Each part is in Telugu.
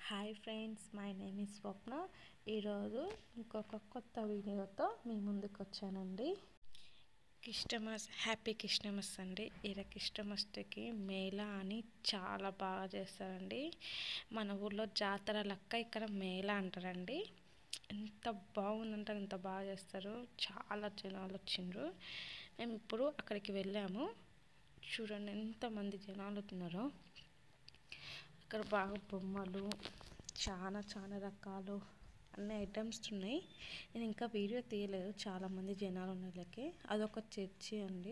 hi friends my name is Swapna ఈరోజు ఇంకొక కొత్త వీడియోతో మీ ముందుకు వచ్చానండి క్రిస్టమస్ హ్యాపీ క్రిస్టమస్ అండి ఈడ క్రిస్టమస్కి మేళా అని చాలా బాగా చేస్తారండి మన ఊర్లో జాతర లెక్క ఇక్కడ మేళా అంటారండి ఎంత బాగుందంటే ఎంత బాగా చేస్తారు చాలా జనాలు వచ్చిండ్రు మేము ఇప్పుడు అక్కడికి వెళ్ళాము చూడండి ఎంతమంది జనాలు ఉన్నారో అక్కడ బాగా బొమ్మలు చాలా చాలా రకాలు అన్ని ఐటమ్స్ ఉన్నాయి నేను ఇంకా వీడియో తీయలేదు చాలామంది జనాలు ఉన్నలకి అదొక చర్చి అండి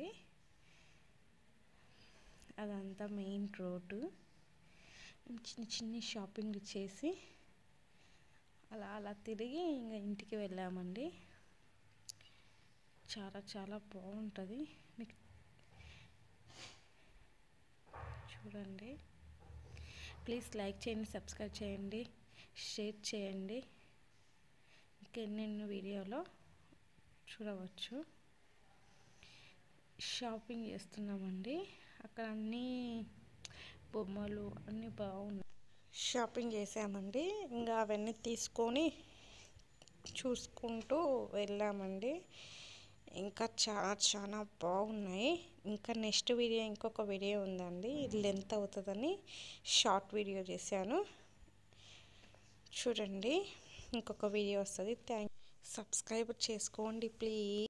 అదంతా మెయిన్ రోడ్డు చిన్న చిన్న షాపింగ్ చేసి అలా అలా తిరిగి ఇంకా ఇంటికి వెళ్ళామండి చాలా చాలా బాగుంటుంది మీకు చూడండి ప్లీజ్ లైక్ చేయండి సబ్స్క్రైబ్ చేయండి షేర్ చేయండి ఇంకెన్నెన్నో వీడియోలో చూడవచ్చు షాపింగ్ చేస్తున్నామండి అక్కడ అన్నీ బొమ్మలు అన్నీ బాగున్నాయి షాపింగ్ చేసామండి ఇంకా అవన్నీ తీసుకొని చూసుకుంటూ వెళ్ళామండి ఇంకా చాలా చాలా బాగున్నాయి ఇంకా నెక్స్ట్ వీడియో ఇంకొక వీడియో ఉందండి ఇది లెంత్ అవుతుందని షార్ట్ వీడియో చేశాను చూడండి ఇంకొక వీడియో వస్తుంది థ్యాంక్ సబ్స్క్రైబ్ చేసుకోండి ప్లీజ్